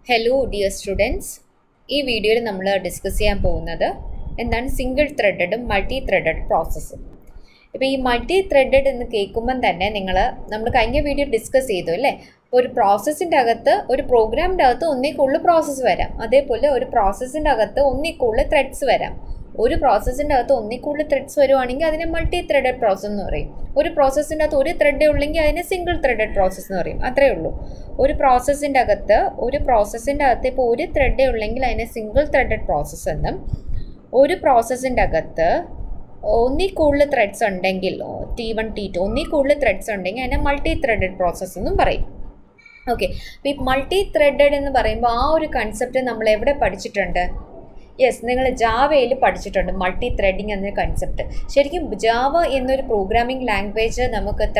hello dear students ഈ വീഡിയോയിൽ നമ്മൾ ഡിസ്കസ് ചെയ്യാൻ പോകുന്നത് എന്താണ് സിംഗിൾ ത്രെഡഡും മൾട്ടി ത്രെഡഡ് പ്രോസസ്സും ഇപ്പോൾ ഈ മൾട്ടി ത്രെഡഡ് എന്ന് കേൾക്കുമ്പം തന്നെ നിങ്ങൾ നമ്മൾ കഴിഞ്ഞ വീഡിയോ ഡിസ്കസ് ചെയ്തു അല്ലേ അപ്പോൾ ഒരു പ്രോസസ്സിൻ്റെ അകത്ത് ഒരു പ്രോഗ്രാമിൻ്റെ അകത്ത് ഒന്നേ കൂടുതൽ പ്രോസസ്സ് വരാം അതേപോലെ ഒരു പ്രോസസ്സിൻ്റെ അകത്ത് ഒന്നേ കൂടുതൽ ത്രെഡ്സ് വരാം ഒരു പ്രോസസ്സിൻ്റെ അകത്ത് ഒന്നിൽ കൂടുതൽ ത്രെഡ്സ് വരുവാണെങ്കിൽ അതിനെ മൾട്ടി ത്രെഡഡ് പ്രോസസ്സ് എന്ന് പറയും ഒരു പ്രോസസ്സിൻ്റെ അകത്ത് ഒരു ത്രെഡേ ഉള്ളെങ്കിൽ അതിനെ സിംഗിൾ ത്രെഡഡ് പ്രോസസ്സ് എന്ന് പറയും അത്രേ ഉള്ളൂ ഒരു പ്രോസസ്സിൻ്റെ അകത്ത് ഒരു പ്രോസസ്സിൻ്റെ അകത്ത് ഇപ്പോൾ ഒരു ത്രെഡേ ഉള്ളെങ്കിൽ അതിനെ സിംഗിൾ ത്രെഡഡ് പ്രോസസ്സ് എന്നും ഒരു പ്രോസസ്സിൻ്റെ അകത്ത് ഒന്നിൽ കൂടുതൽ ത്രെഡ്സ് ഉണ്ടെങ്കിൽ ടി വൺ ടി ടു ഒന്നിൽ കൂടുതൽ ത്രെഡ്സ് ഉണ്ടെങ്കിൽ അതിനെ മൾട്ടി ത്രെഡഡ് പ്രോസസ്സ് എന്നും പറയും ഓക്കെ അപ്പോൾ ഈ മൾട്ടി ത്രെഡഡ് എന്ന് പറയുമ്പോൾ ആ ഒരു കൺസെപ്റ്റ് നമ്മൾ എവിടെ പഠിച്ചിട്ടുണ്ട് യെസ് നിങ്ങൾ ജാവയിൽ പഠിച്ചിട്ടുണ്ട് മൾട്ടി ത്രെഡിങ് എന്നൊരു കൺസെപ്റ്റ് ശരിക്കും ജാവ എന്നൊരു പ്രോഗ്രാമിംഗ് ലാംഗ്വേജ് നമുക്ക് ഇത്ര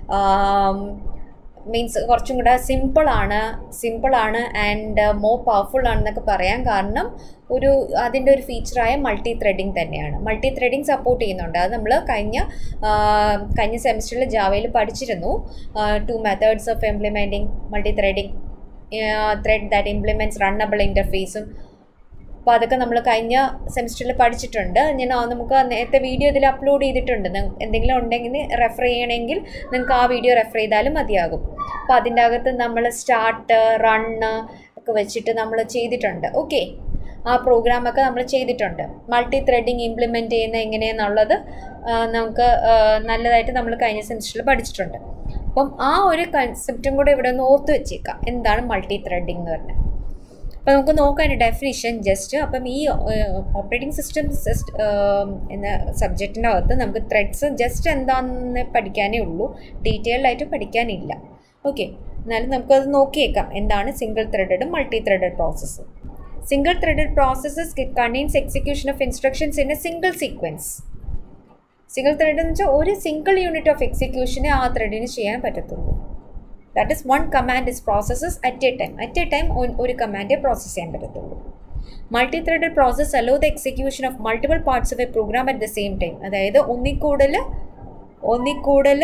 മീൻസ് കുറച്ചും കൂടെ സിമ്പിളാണ് സിമ്പിളാണ് ആൻഡ് മോർ പവർഫുൾ ആണെന്നൊക്കെ പറയാൻ കാരണം ഒരു അതിൻ്റെ ഒരു ഫീച്ചറായ മൾട്ടി ത്രെഡിങ് തന്നെയാണ് മൾട്ടി ത്രെഡിങ് സപ്പോർട്ട് ചെയ്യുന്നുണ്ട് അത് നമ്മൾ കഴിഞ്ഞ കഴിഞ്ഞ സെമിസ്റ്ററിൽ ജാവയിൽ പഠിച്ചിരുന്നു two methods of implementing multi threading thread that implements runnable ഇൻ്റർഫേസും അപ്പോൾ അതൊക്കെ നമ്മൾ കഴിഞ്ഞ സെമിസ്റ്ററിൽ പഠിച്ചിട്ടുണ്ട് ഞാൻ നമുക്ക് നേരത്തെ വീഡിയോ ഇതിൽ അപ്ലോഡ് ചെയ്തിട്ടുണ്ട് എന്തെങ്കിലും ഉണ്ടെങ്കിൽ റെഫർ ചെയ്യണമെങ്കിൽ നിങ്ങൾക്ക് ആ വീഡിയോ റെഫർ ചെയ്താലും മതിയാകും അപ്പോൾ അതിൻ്റെ അകത്ത് നമ്മൾ സ്റ്റാർട്ട് റണ്ണ് ഒക്കെ വെച്ചിട്ട് നമ്മൾ ചെയ്തിട്ടുണ്ട് ഓക്കെ ആ പ്രോഗ്രാമൊക്കെ നമ്മൾ ചെയ്തിട്ടുണ്ട് മൾട്ടി ത്രെഡിങ് ഇംപ്ലിമെൻറ്റ് ചെയ്യുന്ന എങ്ങനെയെന്നുള്ളത് നമുക്ക് നല്ലതായിട്ട് നമ്മൾ കഴിഞ്ഞ സെമിസ്റ്ററിൽ പഠിച്ചിട്ടുണ്ട് അപ്പം ആ ഒരു കൺസെപ്റ്റും കൂടെ ഇവിടെ ഒന്ന് ഓർത്ത് വെച്ചേക്കാം എന്താണ് മൾട്ടി ത്രെഡിങ് എന്ന് പറഞ്ഞാൽ അപ്പോൾ നമുക്ക് നോക്കാൻ ഡെഫിനിഷൻ ജസ്റ്റ് അപ്പം ഈ ഓപ്പറേറ്റിംഗ് സിസ്റ്റം എന്ന സബ്ജക്റ്റിൻ്റെ അകത്ത് നമുക്ക് ത്രെഡ്സ് ജസ്റ്റ് എന്താണെന്ന് പഠിക്കാനേ ഉള്ളൂ ഡീറ്റെയിൽഡ് ആയിട്ട് പഠിക്കാനില്ല ഓക്കെ എന്നാലും നമുക്കത് നോക്കിയേക്കാം എന്താണ് സിംഗിൾ ത്രെഡഡും multi threaded process single threaded processes contains execution of instructions in a single sequence single thread എന്ന് വെച്ചാൽ ഒരു സിംഗിൾ യൂണിറ്റ് ഓഫ് എക്സിക്യൂഷനെ ആ ത്രെഡിന് ചെയ്യാൻ പറ്റത്തുള്ളൂ that is one command is processes at a time at a time ഒരു കമാൻഡേ process ചെയ്യാൻ പറ്റത്തുള്ളൂ multi threaded process allow the execution of multiple parts of a program at the same time അതായത് ഒന്നിൽ കൂടുതൽ ഒന്നിൽ കൂടുതൽ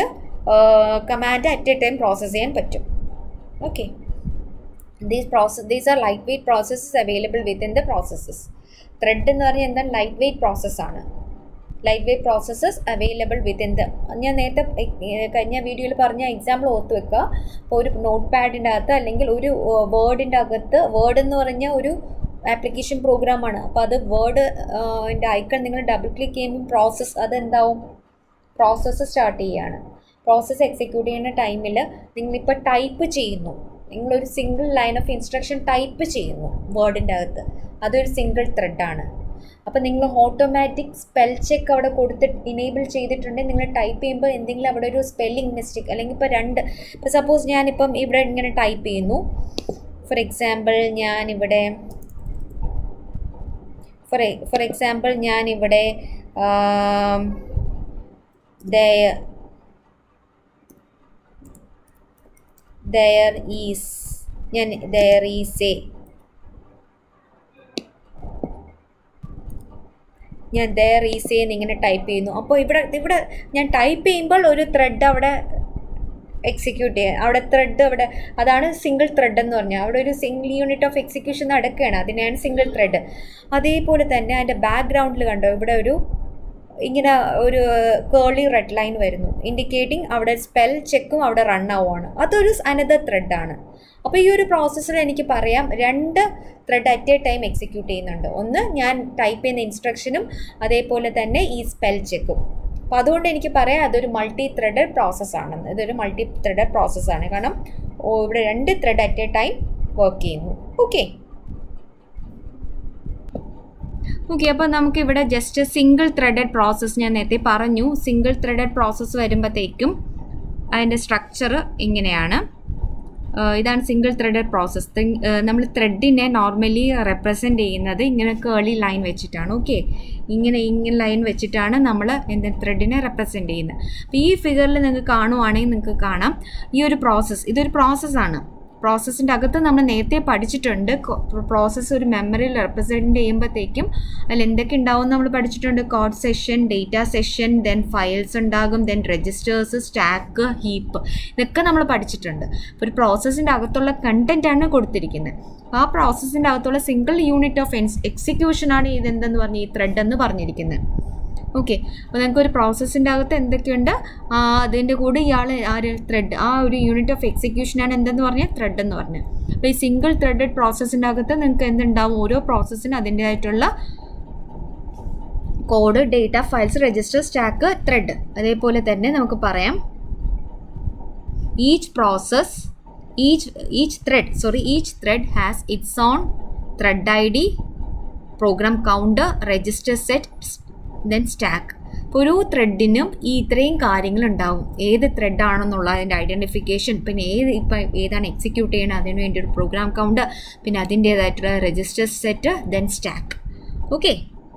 command at a time process ചെയ്യാൻ പറ്റും okay these process these are lightweight processes available within the processes thread എന്ന് പറഞ്ഞാൽ എന്താണ് ലൈറ്റ് വെയ്റ്റ് പ്രോസസ്സാണ് lightweight processes available within the ഞാൻ നേരത്തെ കഴിഞ്ഞ വീഡിയോയിൽ പറഞ്ഞ എക്സാമ്പിൾ ഓർത്ത് വെക്കുക അപ്പോൾ ഒരു നോട്ട് പാഡിൻ്റെ അകത്ത് അല്ലെങ്കിൽ ഒരു വേർഡിൻ്റെ അകത്ത് വേർഡ് എന്ന് പറഞ്ഞ ഒരു ആപ്ലിക്കേഷൻ പ്രോഗ്രാമാണ് അപ്പോൾ അത് വേർഡ് എൻ്റെ ഐക്കൺ നിങ്ങൾ ഡബിൾ ക്ലിക്ക് ചെയ്യുമ്പോൾ പ്രോസസ്സ് അതെന്താവും പ്രോസസ്സ് സ്റ്റാർട്ട് ചെയ്യുകയാണ് പ്രോസസ്സ് എക്സിക്യൂട്ട് ചെയ്യുന്ന ടൈമിൽ നിങ്ങളിപ്പോൾ ടൈപ്പ് ചെയ്യുന്നു നിങ്ങളൊരു single line of instruction type ചെയ്യുന്നു വേർഡിൻ്റെ അകത്ത് അതൊരു സിംഗിൾ ത്രെഡാണ് അപ്പോൾ നിങ്ങൾ ഓട്ടോമാറ്റിക് സ്പെൽ ചെക്ക് അവിടെ കൊടുത്തിട്ട് ഇനേബിൾ ചെയ്തിട്ടുണ്ടെങ്കിൽ നിങ്ങൾ ടൈപ്പ് ചെയ്യുമ്പോൾ എന്തെങ്കിലും അവിടെ ഒരു സ്പെല്ലിംഗ് മിസ്റ്റേക്ക് അല്ലെങ്കിൽ ഇപ്പോൾ രണ്ട് ഇപ്പോൾ സപ്പോസ് ഞാനിപ്പം ഇവിടെ ഇങ്ങനെ ടൈപ്പ് ചെയ്യുന്നു ഫോർ എക്സാമ്പിൾ ഞാനിവിടെ ഫോർ ഫോർ എക്സാമ്പിൾ ഞാനിവിടെ ദയർ ഈസ് ഞാൻ ദയർ ഈസ് എ ഞാൻ ദർ ഈസ് എന്ന് ഇങ്ങനെ ടൈപ്പ് ചെയ്യുന്നു അപ്പോൾ ഇവിടെ ഇവിടെ ഞാൻ ടൈപ്പ് ചെയ്യുമ്പോൾ ഒരു ത്രെഡ് അവിടെ എക്സിക്യൂട്ട് ചെയ്യുക അവിടെ ത്രെഡ് അവിടെ അതാണ് സിംഗിൾ ത്രെഡ് എന്ന് പറഞ്ഞാൽ അവിടെ ഒരു സിംഗിൾ യൂണിറ്റ് ഓഫ് എക്സിക്യൂഷൻ നടക്കുകയാണ് അതിനെയാണ് സിംഗിൾ ത്രെഡ് അതേപോലെ തന്നെ അതിൻ്റെ ബാക്ക്ഗ്രൗണ്ടിൽ കണ്ടോ ഇവിടെ ഒരു ഇങ്ങനെ ഒരു കേളി റെഡ് ലൈൻ വരുന്നു ഇൻഡിക്കേറ്റിംഗ് അവിടെ സ്പെൽ ചെക്കും അവിടെ റൺ ആവുകയാണ് അതൊരു അനദർ ത്രെഡാണ് അപ്പോൾ ഈ ഒരു പ്രോസസ്സിൽ എനിക്ക് പറയാം രണ്ട് thread at a time execute ചെയ്യുന്നുണ്ട് ഒന്ന് ഞാൻ ടൈപ്പ് ചെയ്യുന്ന ഇൻസ്ട്രക്ഷനും അതേപോലെ തന്നെ ഈ സ്പെൽ ചെക്കും അപ്പോൾ അതുകൊണ്ട് എനിക്ക് പറയാം അതൊരു മൾട്ടി ത്രെഡഡ് പ്രോസസ്സാണെന്ന് ഇതൊരു മൾട്ടി ത്രെഡഡ് പ്രോസസ്സാണ് കാരണം ഇവിടെ രണ്ട് thread at a time work ചെയ്യുന്നു ഓക്കെ ഓക്കെ അപ്പോൾ നമുക്കിവിടെ ജസ്റ്റ് സിംഗിൾ ത്രെഡഡ് പ്രോസസ്സ് ഞാൻ നേരത്തെ പറഞ്ഞു സിംഗിൾ ത്രെഡഡ് പ്രോസസ്സ് വരുമ്പോഴത്തേക്കും അതിൻ്റെ സ്ട്രക്ചർ ഇങ്ങനെയാണ് ഇതാണ് സിംഗിൾ ത്രെഡഡ് പ്രോസസ്സ് നമ്മൾ ത്രെഡിനെ നോർമലി റെപ്രസെൻ്റ് ചെയ്യുന്നത് ഇങ്ങനെ കേളി ലൈൻ വെച്ചിട്ടാണ് ഓക്കെ ഇങ്ങനെ ഇങ്ങനെ ലൈൻ വെച്ചിട്ടാണ് നമ്മൾ എന്താ ത്രെഡിനെ റെപ്രസെൻ്റ് ചെയ്യുന്നത് അപ്പോൾ ഈ ഫിഗറിൽ നിങ്ങൾക്ക് കാണുവാണെങ്കിൽ നിങ്ങൾക്ക് കാണാം ഈ ഒരു പ്രോസസ്സ് ഇതൊരു പ്രോസസ്സാണ് പ്രോസസ്സിൻ്റെ അകത്ത് നമ്മൾ നേരത്തെ പഠിച്ചിട്ടുണ്ട് പ്രോസസ്സ് ഒരു മെമ്മറിയിൽ റെപ്രസെൻറ്റ് ചെയ്യുമ്പോഴത്തേക്കും അതിൽ എന്തൊക്കെ ഉണ്ടാവും നമ്മൾ പഠിച്ചിട്ടുണ്ട് code section data section then files ഉണ്ടാകും ദെൻ രജിസ്റ്റേഴ്സ് സ്റ്റാക്ക് ഹീപ്പ് ഇതൊക്കെ നമ്മൾ പഠിച്ചിട്ടുണ്ട് ഒരു പ്രോസസ്സിൻ്റെ അകത്തുള്ള കണ്ടൻറ്റാണ് കൊടുത്തിരിക്കുന്നത് ആ പ്രോസസ്സിൻ്റെ അകത്തുള്ള സിംഗിൾ യൂണിറ്റ് ഓഫ് എക്സിക്യൂഷനാണ് ഇതെന്തെന്ന് പറഞ്ഞ് ഈ ത്രെഡ് എന്ന് പറഞ്ഞിരിക്കുന്നത് ഓക്കെ അപ്പോൾ നിങ്ങൾക്ക് ഒരു പ്രോസസ്സിൻ്റെ അകത്ത് എന്തൊക്കെയുണ്ട് ആ, അതിൻ്റെ കൂടെ ഇയാൾ ആര് ത്രെഡ് ആ ഒരു യൂണിറ്റ് ഓഫ് എക്സിക്യൂഷനാണ് എന്തെന്ന് പറഞ്ഞാൽ ത്രെഡ് എന്ന് പറഞ്ഞത് അപ്പോൾ ഈ സിംഗിൾ ത്രെഡഡ് പ്രോസസ്സിൻ്റെ അകത്ത് നിങ്ങൾക്ക് എന്തുണ്ടാവും ഓരോ പ്രോസസ്സിന് അതിൻ്റേതായിട്ടുള്ള code data files register stack thread അതേപോലെ തന്നെ നമുക്ക് പറയാം each process each each thread sorry each thread has its own thread id program counter register set then stack ഇപ്പോൾ ഒരു ത്രെഡിനും ഈ ഇത്രയും കാര്യങ്ങളുണ്ടാവും ഏത് ത്രെഡ് ആണെന്നുള്ള അതിൻ്റെ ഐഡൻറ്റിഫിക്കേഷൻ പിന്നെ ഏത് ഇപ്പം ഏതാണ് എക്സിക്യൂട്ട് ചെയ്യണത് അതിന് വേണ്ടി ഒരു പ്രോഗ്രാം കൗണ്ടർ പിന്നെ അതിൻ്റേതായിട്ടുള്ള register set then stack okay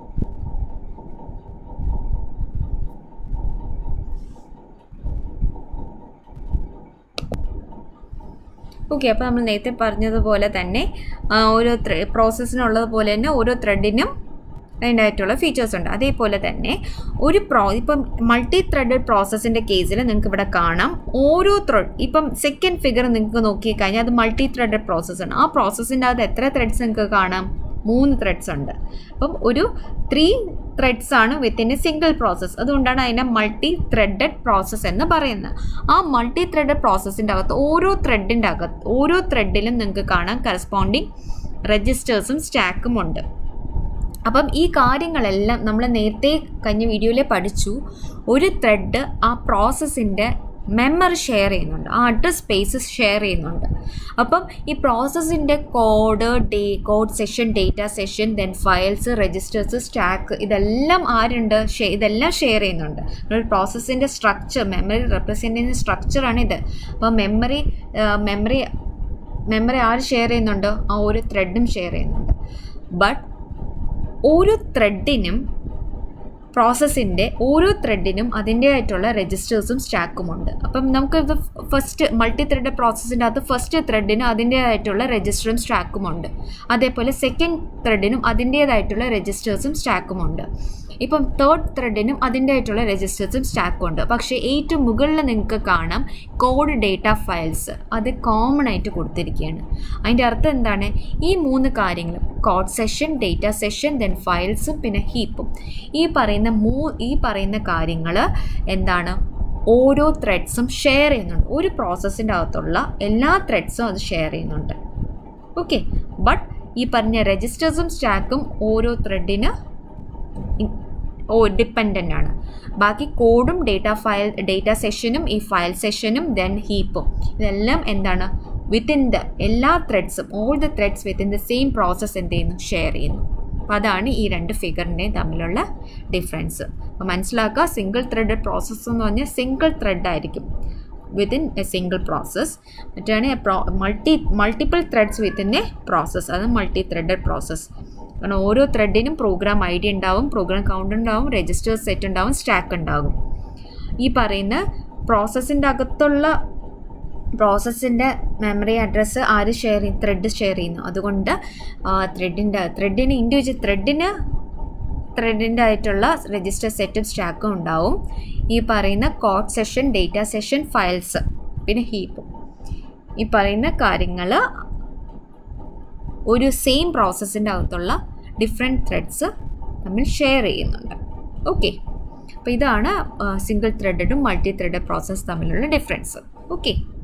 okay അപ്പോൾ നമ്മൾ നേരത്തെ പറഞ്ഞതുപോലെ തന്നെ ആ, ഓരോ ത്രെ പ്രോസസ്സിനുള്ളത് തന്നെ ഓരോ ത്രെഡിനും അതിൻ്റെതായിട്ടുള്ള ഫീച്ചേഴ്സ് ഉണ്ട് അതേപോലെ തന്നെ ഒരു പ്രോ ഇപ്പം മൾട്ടി ത്രെഡഡ് പ്രോസസ്സിൻ്റെ കേസിൽ നിങ്ങൾക്ക് ഇവിടെ കാണാം ഓരോ ത്രെഡ് ഇപ്പം സെക്കൻഡ് ഫിഗർ നിങ്ങൾക്ക് നോക്കിക്കഴിഞ്ഞാൽ അത് മൾട്ടി ത്രെഡഡ് പ്രോസസ്സാണ് ആ പ്രോസസ്സിൻ്റെ അകത്ത് എത്ര ത്രെഡ്സ് നിങ്ങൾക്ക് കാണാം മൂന്ന് ത്രെഡ്സ് ഉണ്ട് അപ്പം ഒരു ത്രീ ത്രെഡ്സ് ആണ് വിത്തിൻ എ സിംഗിൾ പ്രോസസ്സ് അതുകൊണ്ടാണ് അതിനെ മൾട്ടി ത്രെഡഡ് പ്രോസസ്സ് എന്ന് പറയുന്നത് ആ മൾട്ടി ത്രെഡഡ് പ്രോസസ്സിൻ്റെ അകത്ത് ഓരോ ത്രെഡിൻ്റെ അകത്ത് ഓരോ ത്രെഡിലും നിങ്ങൾക്ക് കാണാം കറസ്പോണ്ടിങ് രജിസ്റ്റേഴ്സും സ്റ്റാക്കും ഉണ്ട് അപ്പം ഈ കാര്യങ്ങളെല്ലാം നമ്മൾ നേരത്തെ കഴിഞ്ഞ വീഡിയോയിൽ പഠിച്ചു ഒരു ത്രെഡ് ആ പ്രോസസ്സിൻ്റെ മെമ്മറി ഷെയർ ചെയ്യുന്നുണ്ട് ആ അഡ്രസ് സ്പേസസ് ഷെയർ ചെയ്യുന്നുണ്ട് അപ്പം ഈ പ്രോസസ്സിൻ്റെ കോഡ് ഡേ code section data section then files registers stack ഇതെല്ലാം ആരുണ്ട് ഷെ- ഇതെല്ലാം ഷെയർ ചെയ്യുന്നുണ്ട് ഒരു പ്രോസസ്സിൻ്റെ സ്ട്രക്ചർ മെമ്മറി റെപ്രസെൻ്റ് ചെയ്യുന്ന സ്ട്രക്ചറാണ് ഇത് അപ്പോൾ മെമ്മറി മെമ്മറി മെമ്മറി ആര് ഷെയർ ചെയ്യുന്നുണ്ട് ആ ഒരു ത്രെഡും ഷെയർ ചെയ്യുന്നുണ്ട് ബട്ട് ഓരോ ത്രെഡിനും പ്രോസസ്സിൻ്റെ ഓരോ ത്രെഡിനും അതിൻ്റേതായിട്ടുള്ള രജിസ്റ്റേഴ്സും സ്റ്റാക്കും ഉണ്ട് അപ്പം നമുക്ക് ഇത് ഫസ്റ്റ് മൾട്ടി ത്രെഡ് പ്രോസസ്സിൻ്റെ അകത്ത് ഫസ്റ്റ് ത്രെഡിന് അതിൻ്റേതായിട്ടുള്ള രജിസ്റ്ററും സ്റ്റാക്കും ഉണ്ട് അതേപോലെ സെക്കൻഡ് ത്രെഡിനും അതിൻ്റേതായിട്ടുള്ള രജിസ്റ്റേഴ്സും സ്റ്റാക്കും ഉണ്ട് ഇപ്പം തേർഡ് ത്രെഡിനും അതിൻ്റേതായിട്ടുള്ള രജിസ്റ്റേഴ്സും സ്റ്റാക്കും ഉണ്ട് പക്ഷേ ഏറ്റവും മുകളിൽ നിങ്ങൾക്ക് കാണാം കോഡ് ഡേറ്റ ഫയൽസ് അത് കോമൺ ആയിട്ട് കൊടുത്തിരിക്കുകയാണ് അതിൻ്റെ അർത്ഥം എന്താണ് ഈ മൂന്ന് കാര്യങ്ങളും code section data section then ഫയൽസും പിന്നെ ഹീപ്പും ഈ പറയുന്ന മൂ ഈ പറയുന്ന കാര്യങ്ങൾ എന്താണ് ഓരോ ത്രെഡ്സും ഷെയർ ചെയ്യുന്നുണ്ട് ഒരു പ്രോസസ്സിൻ്റെ അകത്തുള്ള എല്ലാ ത്രെഡ്സും അത് ഷെയർ ചെയ്യുന്നുണ്ട് ഓക്കെ ബട്ട് ഈ പറഞ്ഞ രജിസ്റ്റേഴ്സും സ്റ്റാക്കും ഓരോ ത്രെഡിന് ഓ ഡിപ്പെൻഡൻ്റ് ആണ് ബാക്കി കോഡും ഡേറ്റ ഫയൽ ഡേറ്റ സെഷനും ഈ ഫയൽ സെഷനും ദെൻ ഹീപ്പും ഇതെല്ലാം എന്താണ് വിത്തിൻ ദ എല്ലാ ത്രെഡ്സും all the threads within the same process എന്ത് ചെയ്യുന്നു ഷെയർ ചെയ്യുന്നു അപ്പോൾ അതാണ് ഈ രണ്ട് ഫിഗറിൻ്റെയും തമ്മിലുള്ള ഡിഫറൻസ് അപ്പോൾ മനസ്സിലാക്കുക സിംഗിൾ ത്രെഡഡ് പ്രോസസ്സ് എന്ന് പറഞ്ഞാൽ സിംഗിൾ ത്രെഡ് ആയിരിക്കും വിത്തിൻ എ സിംഗിൾ പ്രോസസ്സ് മറ്റാണ് multi multiple threads within a process അത് മൾട്ടി ത്രെഡഡ് പ്രോസസ്സ് കാരണം ഓരോ ത്രെഡിനും പ്രോഗ്രാം ഐ ഡി ഉണ്ടാവും പ്രോഗ്രാം കൗണ്ട് ഉണ്ടാവും രജിസ്റ്റേഴ്സ് സെറ്റ് ഉണ്ടാവും സ്റ്റാക്ക് ഉണ്ടാകും ഈ പറയുന്ന പ്രോസസ്സിൻ്റെ അകത്തുള്ള പ്രോസസ്സിൻ്റെ മെമ്മറി അഡ്രസ്സ് ആര് ഷെയർ ചെയ്യും ത്രെഡ് ഷെയർ ചെയ്യുന്നു അതുകൊണ്ട് ത്രെഡിൻ്റെ ത്രെഡിന് ഇൻഡിവിജ്വൽ ത്രെഡിന് ത്രെഡിൻ്റെ ആയിട്ടുള്ള രജിസ്റ്റർ സെറ്റും സ്റ്റാക്കും ഉണ്ടാവും ഈ പറയുന്ന code section data section files പിന്നെ ഹീപ്പും ഈ പറയുന്ന കാര്യങ്ങൾ ഒരു സെയിം പ്രോസസ്സിൻ്റെ അകത്തുള്ള ഡിഫറെൻറ്റ് ത്രെഡ്സ് തമ്മിൽ ഷെയർ ചെയ്യുന്നുണ്ട് ഓക്കെ അപ്പോൾ ഇതാണ് സിംഗിൾ ത്രെഡഡും മൾട്ടി ത്രെഡഡ് പ്രോസസ്സ് തമ്മിലുള്ള ഡിഫറൻസ് ഓക്കെ